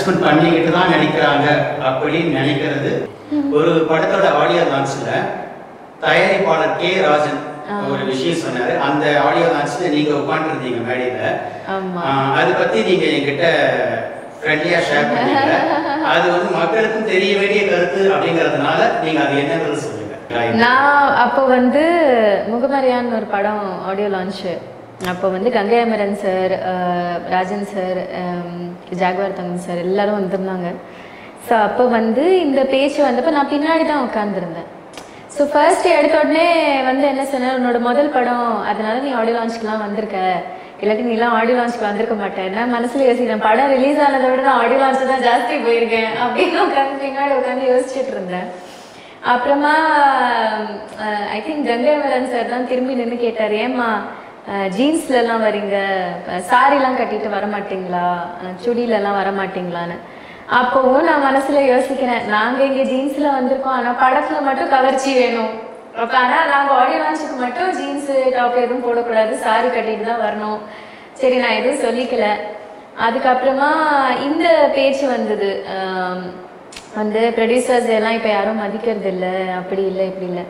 adjustment பண்ணிக்கிட்டு தான் நடிக்கிறாங்க அப்படின்னு நினைக்கிறது ஒரு படத்தோட ஆடியோ லான்ச்ல தயாரிப்பாளர் கே ராஜன் ஒரு விஷயம் சொன்னாரு அந்த ஆடியோ லான்ச்ல நீங்க உட்காந்துருந்தீங்க மேடையில ஆமா ஆஹ் அது பத்தி நீங்க என்கிட்ட ஃப்ரெண்ட்லியா ஷேர் பண்ணீங்க அது வந்து மக்களுக்கும் தெரிய வேண்டிய கருத்து அப்படிங்கறதுனால நீங்க அது என்னன்றது சொல்லுங்க நான் அப்போ வந்து முகமரியான்னு ஒரு படம் ஆடியோ லான்ச்சு அப்போ வந்து Gangai Amaran sir Rajan sir Jaguar Thangam sir எல்லாரும் வந்திருந்தாங்க ஸோ அப்போ வந்து இந்த பேச்சு வந்தப்போ நான் பின்னாடி தான் உட்காந்துருந்தேன் ஸோ ஃபர்ஸ்ட் எடுத்த உடனே வந்து என்ன சொன்னேன் உன்னோட முதல் படம் அதனால நீ ஆடியோ லான்ச்சுக்குலாம் வந்திருக்க இல்லாட்டி நீ எல்லாம் ஆடியோ லான்ச்சுக்கு வந்திருக்க மாட்டேன் நான் மனசுல யோசிக்கிறேன் படம் ரிலீஸ் ஆனதை விட நான் ஆடியோ லான்ச்சு தான் ஜாஸ்தி போயிருக்கேன் அப்படின்னு உட்காந்து பின்னாடி உட்காந்து யோசிச்சுட்டு இருந்தேன் அப்புறமா ஐ திங்க் கங்கைவரன் சார் தான் திரும்பி நின்று கேட்டார் ஏம்மா ஜீன்ஸ்ல எல்லாம் வரீங்க சாரிலாம் கட்டிட்டு வர மாட்டீங்களா அஹ், சுடியில எல்லாம் வர மாட்டீங்களான்னு அப்பவும் நான் மனசுல யோசிக்கிறேன் நாங்க இங்க ஜீன்ஸ்ல வந்திருக்கோம் ஆனா படத்துல மட்டும் கவர்ச்சி வேணும் அப்ப ஆனா நாங்க ஆடியோ லான்ச்சுக்கு மட்டும் ஜீன்ஸ் டாப் எதுவும் போடக்கூடாது சாரி கட்டிட்டு தான் வரணும் சரி நான் எதுவும் சொல்லிக்கல அதுக்கப்புறமா இந்த பேச்சு வந்தது ஆம், வந்து ப்ரொடியூசர்ஸ் எல்லாம் இப்போ யாரும் மதிக்கிறது இல்லை அப்படி இல்லை இப்படி இல்லை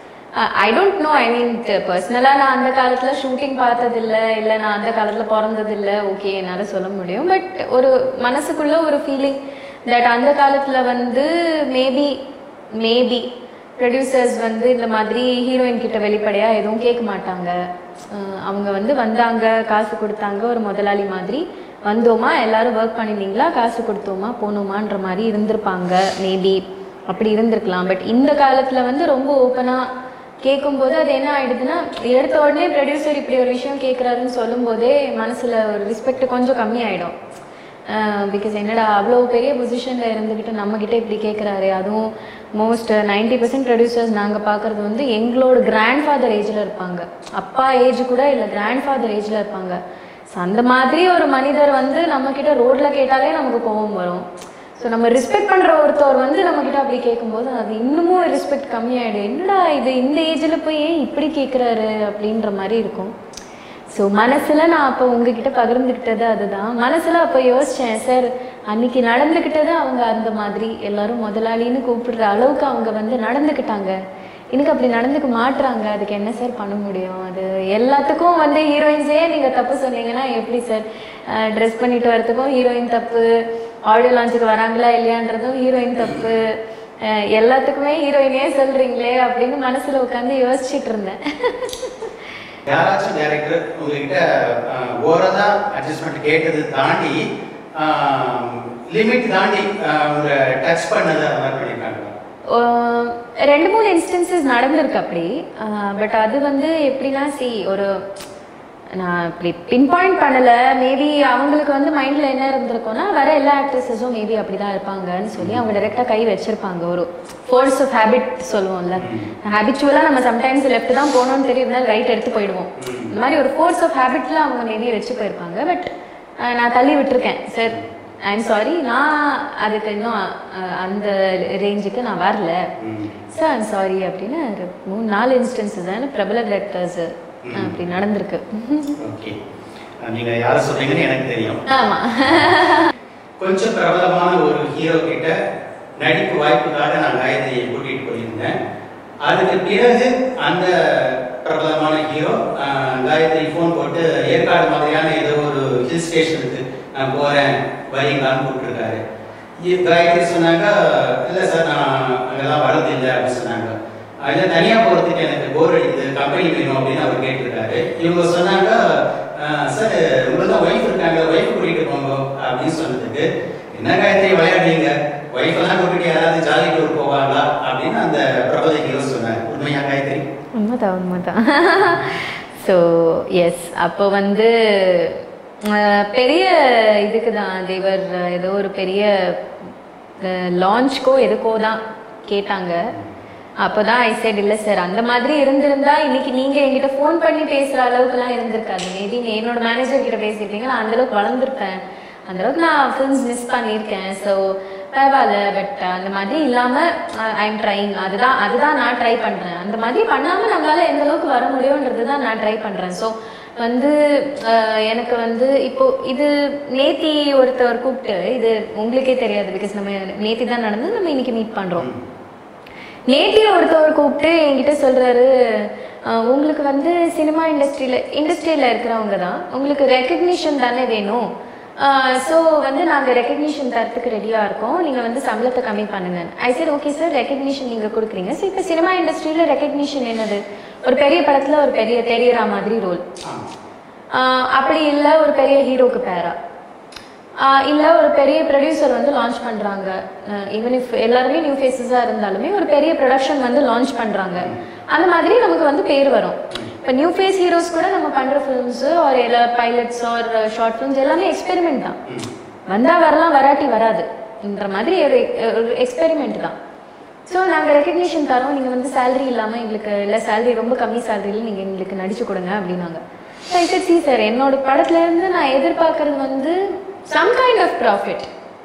ஐ டோன்ட் நோ ஐ மீன் பர்சனலாக நான் அந்த காலத்தில் ஷூட்டிங் பார்த்ததில்ல இல்லை நான் அந்த காலத்தில் பிறந்ததில்ல ஓகே என்னால் சொல்ல முடியும் பட் ஒரு மனசுக்குள்ள ஒரு ஃபீலிங் தட் அந்த காலத்தில் வந்து மேபி மேபி ப்ரொடியூசர்ஸ் வந்து இந்த மாதிரி ஹீரோயின் கிட்ட வெளிப்படையாக எதுவும் கேட்க மாட்டாங்க அஹ் அவங்க வந்து வந்தாங்க காசு கொடுத்தாங்க ஒரு முதலாளி மாதிரி வந்தோமா எல்லாரும் ஒர்க் பண்ணிருந்தீங்களா காசு கொடுத்தோமா போனோமான்ற மாதிரி இருந்திருப்பாங்க மேபி அப்படி இருந்திருக்கலாம் பட் இந்த காலத்தில் வந்து ரொம்ப ஓப்பனாக கேட்கும்போது அது என்ன ஆயிடுதுன்னா எடுத்த உடனே ப்ரொடியூசர் இப்படி ஒரு விஷயம் கேட்குறாருன்னு சொல்லும்போதே மனசில் ஒரு ரெஸ்பெக்ட் கொஞ்சம் கம்மி ஆயிடும் பிகாஸ் என்னடா அவ்வளோ பெரிய பொசிஷனில் இருந்துக்கிட்டு நம்மக்கிட்ட இப்படி கேட்குறாரு அதுவும் மோஸ்ட் நைன்டி பர்சன்ட் ப்ரொடியூசர்ஸ் நாங்கள் பார்க்குறது வந்து எங்களோட கிராண்ட் ஃபாதர் ஏஜில் இருப்பாங்க அப்பா ஏஜ் கூட இல்லை கிராண்ட் ஃபாதர் ஏஜில் இருப்பாங்க ஸோ அந்த மாதிரி ஒரு மனிதர் வந்து நம்மக்கிட்ட ரோட்டில் கேட்டாலே நமக்கு கோபம் வரும் ஸோ நம்ம ரெஸ்பெக்ட் பண்ணுற ஒருத்தவர் வந்து நம்மக்கிட்ட அப்படி கேட்கும்போது அது இன்னமும் ரெஸ்பெக்ட் கம்மியாயிடும் என்னடா இது இந்த ஏஜில் போய் ஏன் இப்படி கேட்குறாரு அப்படின்ற மாதிரி இருக்கும் ஸோ மனசில் நான் அப்போ உங்ககிட்ட பகிர்ந்துக்கிட்டது அதுதான் மனசில் அப்போ யோசித்தேன் சார் அன்னைக்கு நடந்துக்கிட்டது அவங்க அந்த மாதிரி எல்லாரும் முதலாளின்னு கூப்பிடுற அளவுக்கு அவங்க வந்து நடந்துக்கிட்டாங்க எனக்கு அப்படி நடந்துக்க மாட்றாங்க அதுக்கு என்ன சார் பண்ண முடியும் அது எல்லாத்துக்கும் வந்து ஹீரோயின்ஸே நீங்கள் தப்பு சொன்னீங்கன்னா எப்படி சார் ட்ரெஸ் பண்ணிட்டு வரதுக்கும் ஹீரோயின் தப்பு ஆடியோ லான்ச்சுக்கு வராங்களா இல்லையான்றதும் ஹீரோயின் தப்பு அஹ் எல்லாத்துக்குமே ஹீரோயினே சொல்கிறீங்களே அப்படின்னு மனசில் உட்காந்து யோசிச்சுட்டு இருந்தேன் யாராச்சும் டேரக்டர் உங்ககிட்ட ஓரதா அட்ஜஸ்ட்மெண்ட் கேட்டது தாண்டி லிமிட் தாண்டி ஆஹ் உங்களை டச் பண்ணது அந்த மாதிரி பண்ணியிருக்காங்களா ஆஹ் ரெண்டு மூணு இன்ஸ்டன்சஸ் நடந்திருக்கு அப்படி பட் அது வந்து எப்படின்னா சி ஒரு நான் இப்படி பின் பாயிண்ட் பண்ணல மேபி அவங்களுக்கு வந்து மைண்ட்ல என்ன இருந்திருக்கும்னா வர எல்லா ஆக்ட்ரஸஸும் மேபி அப்படிதான் இருப்பாங்கன்னு சொல்லி அவங்க டைரக்டா கை வச்சிருப்பாங்க ஒரு ஃபோர்ஸ் ஆஃப் ஹேபிட் சொல்லுவோம்ல ஹேபிச்சுவலா நம்ம சம்டைம்ஸ் லெஃப்ட் தான் போகணும்னு தெரியுதுனால ரைட் எடுத்து போயிடுவோம் இந்த மாதிரி ஒரு ஃபோர்ஸ் ஆஃப் ஹேபிட்ல அவங்க மேபி வச்சு போயிருப்பாங்க பட் நான் தள்ளி விட்டுருக்கேன் சார் ஐம் சாரி நான் அதுக்கு இன்னும் அஹ், அந்த ரேஞ்சுக்கு நான் வரல சார் ஐம் சாரி அப்படின்னு ஒரு மூணு நாலு இன்ஸ்டன்சஸ் தான் பிரபல டேரக்டர்ஸ் அப்படி நடந்திருக்கு ஓகே நீங்க யாரை சொல்றீங்கன்னு எனக்கு தெரியும் ஆமா கொஞ்சம் பிரபலமான ஒரு ஹீரோ கிட்ட நடிப்பு வாய்ப்புக்காக நான் காயத்ரியை கூட்டிட்டு போயிருந்தேன் அதுக்கு பிறகு அந்த பிரபலமான ஹீரோ காயத்ரி ஃபோன் போட்டு ஏற்காடு மாதிரியான ஏதோ ஒரு ஹில் ஸ்டேஷனுக்கு நான் போறேன் வரீங்களான்னு கூப்பிட்டுருக்காரு இ- காயத்ரி சொன்னாங்க இல்லை சார் நான் அங்கெல்லாம் வரது இல்லை அப்படின்னு சொன்னாங்க அதில் தனியாக போகிறதுக்கு எனக்கு போர் அடிக்குது கம்பெனி வேணும் அப்படின்னு அவர் கேட்டிருக்காரு இவங்க சொன்னாங்க "ஆஹ், சார் உங்களுக்கு தான் ஒய்ஃப் இருக்காங்க ஒய்ஃப் கூட்டிகிட்டு போங்க அப்படின்னு சொன்னதுக்கு என்ன காயத்ரி விளையாடுறீங்க ஒய்ஃப் எல்லாம் கூட்டிட்டு யாராவது ஜாலி டூர் போவாங்களா அப்படின்னு அந்த பிரபல ஹீரோ சொன்னார் உண்மையா காயத்ரி உண்மைதான் உண்மைதான் ஸோ எஸ் அப்போ வந்து அஹ், பெரிய இதுக்கு தான் தேவர் ஏதோ ஒரு பெரிய லான்ச்க்கோ எதுக்கோ தான் கேட்டாங்க அப்போதான் ஐ சைட் இல்லை சார் அந்த மாதிரி இருந்திருந்தா இன்னைக்கு நீங்க என்கிட்ட ஃபோன் பண்ணி பேசுற அளவுக்குலாம் இருந்திருக்காது மேபி நீ என்னோட மேனேஜர் கிட்ட பேசியிருப்பீங்க நான் அந்த அளவுக்கு வளர்ந்துருப்பேன் அந்த அளவுக்கு நான் ஃபிலிம்ஸ் மிஸ் பண்ணியிருக்கேன் ஸோ பரவாயில்ல பட் அந்த மாதிரி இல்லாம ஐ எம் ட்ரைங் அதுதான் அதுதான் நான் ட்ரை பண்றேன் அந்த மாதிரி பண்ணாம நம்மளால எந்த அளவுக்கு வர முடியும்ன்றது தான் நான் ட்ரை பண்றேன் ஸோ வந்து அஹ், எனக்கு வந்து இப்போ இது நேத்தி ஒருத்தவர் கூப்பிட்டு இது உங்களுக்கே தெரியாது பிகாஸ் நம்ம நேத்தி தான் நடந்தது நம்ம இன்னைக்கு மீட் பண்றோம் நேத்தி ஒருத்தவர் கூப்பிட்டு என்கிட்ட சொல்றாரு "அஹ், உங்களுக்கு வந்து சினிமா இண்டஸ்ட்ரியில இண்டஸ்ட்ரியில இருக்கிறவங்க தான் உங்களுக்கு ரெக்கக்னிஷன் தானே வேணும் ஸோ வந்து நாங்கள் ரெக்கக்னிஷன் தரத்துக்கு ரெடியாக இருக்கோம் நீங்கள் வந்து சம்பளத்தை கம்மி பண்ணுங்க I sir okay sir recognition நீங்கள் கொடுக்குறீங்க ஸோ இப்போ சினிமா இண்டஸ்ட்ரியில் ரெக்கக்னிஷன் என்னது ஒரு பெரிய படத்தில் ஒரு பெரிய தெரியற மாதிரி ரோல் ஆஹ் அப்படி இல்லை ஒரு பெரிய ஹீரோக்கு பேரா இல்லை ஒரு பெரிய ப்ரொடியூசர் வந்து லான்ச் பண்ணுறாங்க ஈவன் இஃப் எல்லாருமே நியூ ஃபேஸஸாக இருந்தாலுமே ஒரு பெரிய ப்ரொடக்ஷன் வந்து லான்ச் பண்ணுறாங்க அந்த மாதிரி நமக்கு வந்து பேர் வரும் இப்போ நியூ ஃபேஸ் ஹீரோஸ் கூட நம்ம பண்ணுற ஃபிலிம்ஸு ஒரு எல்லா பைலட்ஸ் ஒரு ஷார்ட் ஃபிலிம்ஸ் எல்லாமே எக்ஸ்பெரிமெண்ட் தான் வந்தால் வரலாம் வராட்டி வராதுன்ற மாதிரி ஒரு ஒரு எக்ஸ்பெரிமெண்ட் தான் ஸோ நாங்கள் ரெக்கக்னிஷன் தரோம் நீங்கள் வந்து சேலரி இல்லாமல் எங்களுக்கு இல்லை சேலரி ரொம்ப கம்மி சேலரியில் நீங்கள் எங்களுக்கு நடிச்சு கொடுங்க அப்படின்னாங்க ஸோ ஐ சி சார் என்னோட படத்துலேருந்து நான் எதிர்பார்க்கறது வந்து some kind of profit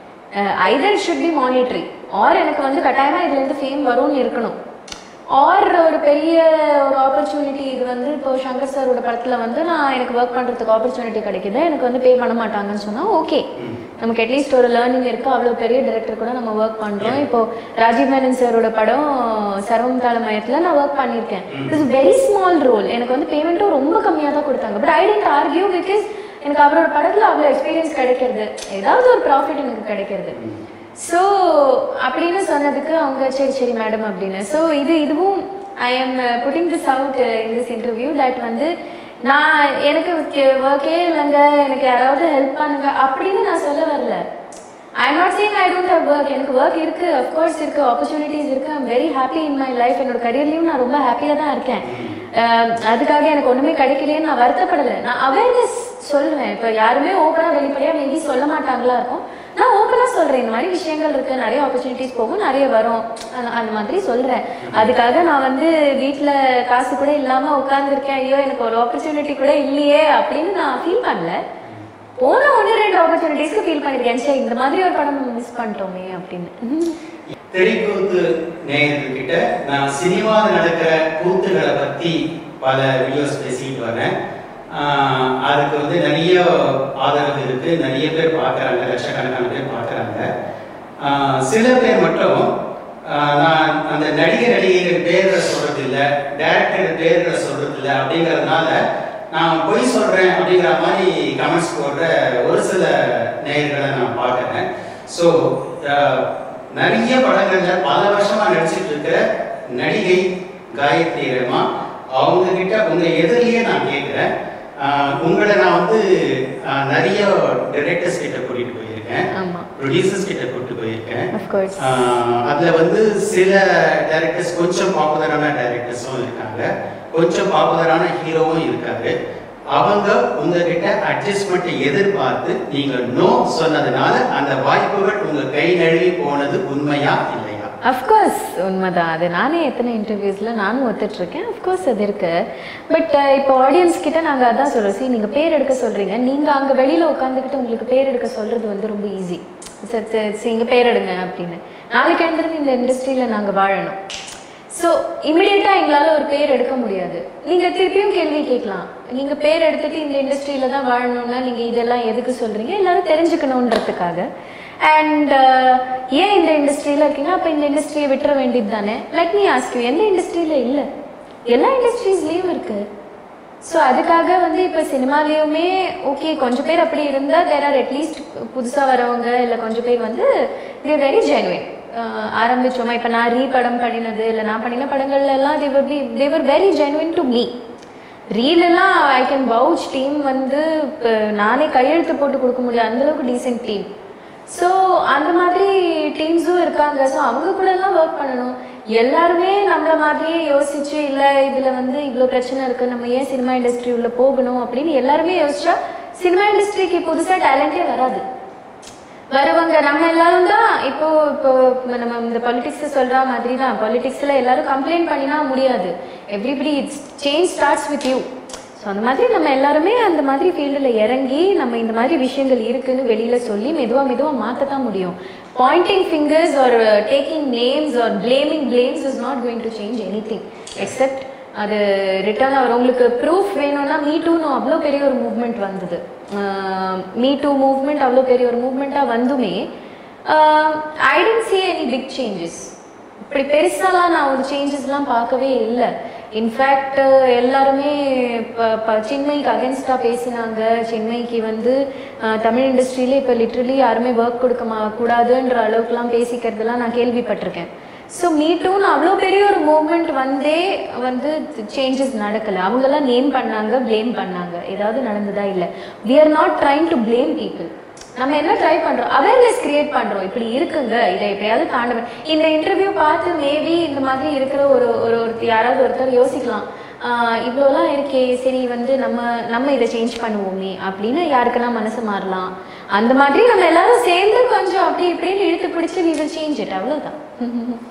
either should be monetary or எனக்கு வந்து கட்டாயமாக இதுலேருந்து ஃபேம் வரும்னு இருக்கணும் ஆர் ஒரு பெரிய ஒரு ஆப்பர்ச்சுனிட்டி இது வந்து இப்போ சங்கர் சாரோட படத்தில் வந்து நான் எனக்கு ஒர்க் பண்ணுறதுக்கு ஆப்பர்ச்சுனிட்டி கிடைக்குது எனக்கு வந்து பே பண்ண மாட்டாங்கன்னு சொன்னால் ஓகே நமக்கு அட்லீஸ்ட் ஒரு லேர்னிங் இருக்குது அவ்வளோ பெரிய டைரக்டர் கூட நம்ம ஒர்க் பண்ணுறோம் இப்போ ராஜீவ் மேனன் சாரோட படம் சர்வம் தாளமயத்தில் நான் ஒர்க் பண்ணியிருக்கேன் இட்ஸ் வெரி ஸ்மால் ரோல் எனக்கு வந்து பேமெண்ட்டும் ரொம்ப கம்மியாக தான் கொடுத்தாங்க but I tend argue because எனக்கு அவரோட படத்தில் அவ்வளோ எக்ஸ்பீரியன்ஸ் கிடைக்கிறது ஏதாவது ஒரு ப்ராஃபிட் எனக்கு கிடைக்கிறது ஸோ அப்படின்னு சொன்னதுக்கு அவங்க சரி சரி மேடம் அப்படின்னு ஸோ இது இதுவும் I am putting this out in this interview that வந்து நான் எனக்கு ஒர்க்கே இல்லைங்க எனக்கு யாராவது ஹெல்ப் பண்ணுங்க அப்படின்னு நான் சொல்ல வரல I not saying I don't have work எனக்கு ஒர்க் இருக்கு அஃப்கோர்ஸ் இருக்கு ஆப்பர்ச்சுனிட்டிஸ் இருக்கு I'm very happy in my life என்னோட கரியர்லையும் நான் ரொம்ப ஹாப்பியாக தான் இருக்கேன் அஹ் அதுக்காக எனக்கு ஒன்றுமே கிடைக்கலையே நான் வருத்தப்படலை நான் அவேர்னஸ் சொல்லுவேன் இப்போ யாருமே ஓப்பனாக வெளிப்படையாக மேபி சொல்ல மாட்டாங்களா இருக்கும் நான் ஓப்பனாக சொல்கிறேன் இந்த மாதிரி விஷயங்கள் இருக்கு நிறைய ஆப்பர்ச்சுனிட்டிஸ் போகும் நிறைய வரும் அந்த- அந்த மாதிரி சொல்கிறேன் அதுக்காக நான் வந்து வீட்டில் காசு கூட இல்லாமல் உட்காந்துருக்கேன் ஐயோ எனக்கு ஒரு ஆப்பர்ச்சுனிட்டி கூட இல்லையே அப்படின்னு நான் ஃபீல் பண்ணல போன ஒன்று ரெண்டு ஆப்பர்ச்சுனிட்டிஸ்க்கு ஃபீல் பண்ணியிருக்கேன் சரி இந்த மாதிரி ஒரு படம் மிஸ் பண்ணிட்டோமே அப்படின்னு தெறிக்கூத்து நேயர்கள்கிட்ட நான் சினிமாவில் நடக்கிற கூத்துகளை பற்றி பல வீடியோஸ் பேசிட்டு வரேன் ஆஹ் அதுக்கு வந்து நிறைய ஆதரவு இருக்கு நிறைய பேர் பார்க்குறாங்க லட்சக்கணக்கான பேர் பார்க்குறாங்க சில பேர் மட்டும் ஆஹ் நான் அந்த நடிகர் நடிகைகள் பேரை சொல்றது இல்லை டேரக்டர் பேரை சொல்றது இல்லை அப்படிங்கிறதுனால நான் பொய் சொல்றேன் அப்படிங்கிற மாதிரி கமெண்ட்ஸ் போடுற ஒரு சில நேயர்களை நான் பார்க்குறேன் ஸோ நிறைய படங்கள்ல பல வருஷமா நடிச்சிட்டு இருக்கிற நடிகை காயத்ரி ரமா அவங்க கிட்ட உங்க எதிரிலேயே நான் கேட்குறேன் உங்களை நான் வந்து ஆஹ், நிறைய டைரக்டர்ஸ் கிட்ட கூட்டிட்டு போயிருக்கேன் ஆமா ப்ரொடியூசர்ஸ் கிட்ட கூட்டிட்டு போயிருக்கேன் அஃப்கோர்ஸ் ஆஹ் அதுல வந்து சில டைரக்டர்ஸ் கொஞ்சம் பாப்புலரான டைரக்டர்ஸும் இருக்காங்க கொஞ்சம் பாப்புலரான ஹீரோவும் இருக்காரு அவங்க உங்ககிட்ட அட்ஜஸ்ட்மெண்ட்டை எதிர்பார்த்து நீங்க நோ சொன்னதுனால அந்த வாய்ப்புகள் உங்க கை நழுவி போனது உண்மையா இல்லையா அஃப்கோர்ஸ் உண்மைதான் அது நானே எத்தனை இன்டர்வியூஸில் நானும் ஒத்துட்ருக்கேன் அஃப்கோர்ஸ் அது இருக்கு பட் இப்போ ஆடியன்ஸ் கிட்ட நாங்கள் அதான் சொல்கிறோம் சி நீங்கள் பேர் எடுக்க சொல்கிறீங்க நீங்கள் அங்கே வெளியில் உட்காந்துக்கிட்டு உங்களுக்கு பேர் எடுக்க சொல்கிறது வந்து ரொம்ப ஈஸி சரி இங்கே பேர் எடுங்க அப்படின்னு நாளைக்கு எழுந்திருந்து இந்த இண்டஸ்ட்ரியில் நாங்கள் வாழணும் ஸோ இமிடியேட்டாக எங்களால் ஒரு பேர் எடுக்க முடியாது நீங்கள் திருப்பியும் கேள்வி கேட்கலாம் நீங்கள் பேர் எடுத்துட்டு இந்த இண்டஸ்ட்ரியில் தான் வாழணும்னா நீங்கள் இதெல்லாம் எதுக்கு சொல்கிறீங்க எல்லாரும் தெரிஞ்சுக்கணுன்றதுக்காக அண்ட் ஏன் இந்த இண்டஸ்ட்ரியில் இருக்கீங்க அப்போ இந்த இண்டஸ்ட்ரியை விட்டுற வேண்டியது தானே லெட் மீ ஆஸ்க் யூ எந்த இண்டஸ்ட்ரியில் இல்லை எல்லா இண்டஸ்ட்ரீஸ்லேயும் இருக்குது ஸோ அதுக்காக வந்து இப்போ சினிமாலேயுமே ஓகே கொஞ்சம் பேர் அப்படி இருந்தால் தேர் ஆர் அட்லீஸ்ட் புதுசாக வரவங்க இல்லை கொஞ்சம் பேர் வந்து தேர் வெரி ஜெனுவின் ஆரம்பிச்சோமா இப்போ நான் ரீ படம் பண்ணினது இல்லை நான் பண்ணின படங்கள்ல எல்லாம் they were be they were very genuine to me ரீலெல்லாம் ஐ கேன் வவுச் டீம் வந்து இப்போ நானே கையெழுத்து போட்டு கொடுக்க முடியும் அந்தளவுக்கு டீசென்ட் டீம் ஸோ அந்த மாதிரி டீம்ஸும் இருக்காங்க ஸோ அவங்க கூட எல்லாம் ஒர்க் பண்ணணும் எல்லாருமே நம்மள மாதிரியே யோசிச்சு இல்லை இதில் வந்து இவ்வளோ பிரச்சனை இருக்கு நம்ம ஏன் சினிமா இண்டஸ்ட்ரி உள்ள போகணும் அப்படின்னு எல்லாருமே யோசிச்சா சினிமா இண்டஸ்ட்ரிக்கு புதுசாக டேலண்டே வராது வருவாங்க நம்ம எல்லாரும் தான் இப்போ இப்போ நம்ம இந்த பாலிடிக்ஸ் சொல்ற மாதிரி தான் பாலிடிக்ஸ்ல எல்லாரும் கம்ப்ளைண்ட் பண்ணினா முடியாது everybody it's change starts with you so அந்த மாதிரி நம்ம எல்லாருமே அந்த மாதிரி ஃபீல்டில் இறங்கி நம்ம இந்த மாதிரி விஷயங்கள் இருக்குன்னு வெளியில சொல்லி மெதுவா மெதுவா மாற்ற தான் முடியும் pointing fingers or taking names or blaming blames is not going to change anything except அது ரிட்டர்ன் அவர் உங்களுக்கு ப்ரூஃப் வேணும்னா மீ டூன்னு அவ்வளோ பெரிய ஒரு மூவ்மெண்ட் வந்தது மீ டூ மூவ்மெண்ட் அவ்வளோ பெரிய ஒரு மூவ்மெண்ட்டாக வந்துமே I tend see any big changes இப்படி பெருசாலாம் நான் ஒரு சேஞ்சஸ்லாம் பார்க்கவே இல்லை இன்ஃபேக்ட் எல்லாருமே இப்போ இப்போ சின்மைக்கு அகேன்ஸ்டாக பேசினாங்க சின்மைக்கு வந்து அஹ், தமிழ் இண்டஸ்ட்ரியிலே இப்போ லிட்ரலி யாருமே ஒர்க் கொடுக்க மா கூடாதுன்ற அளவுக்குலாம் பேசிக்கிறதுலாம் நான் கேள்விப்பட்டிருக்கேன் ஸோ மீட்டுன்னு அவ்வளோ பெரிய ஒரு மூவ்மெண்ட் வந்தே வந்து சேஞ்சஸ் நடக்கலை அவங்கெல்லாம் நேம் பண்ணாங்க ப்ளேம் பண்ணாங்க ஏதாவது நடந்ததா இல்லை we are not trying to blame people நம்ம என்ன ட்ரை பண்றோம் அவேர்னஸ் கிரியேட் பண்றோம் இப்படி இருக்குங்க இதை எப்படியாவது தாண்ட இந்த இன்டர்வியூ பார்த்து மேபி இந்த மாதிரி இருக்கிற ஒரு ஒரு ஒருத்தர் யாராவது ஒருத்தர் யோசிக்கலாம் ஆஹ் இவ்வளோலாம் இருக்கே சரி வந்து நம்ம நம்ம இதை சேஞ்ச் பண்ணுவோமே அப்படின்னு யாருக்கெல்லாம் மனசு மாறலாம் அந்த மாதிரி நம்ம எல்லாரும் சேர்ந்து கொஞ்சம் அப்படி இப்படின்னு இழுத்து பிடிச்சி we will change it அவ்வளோதான்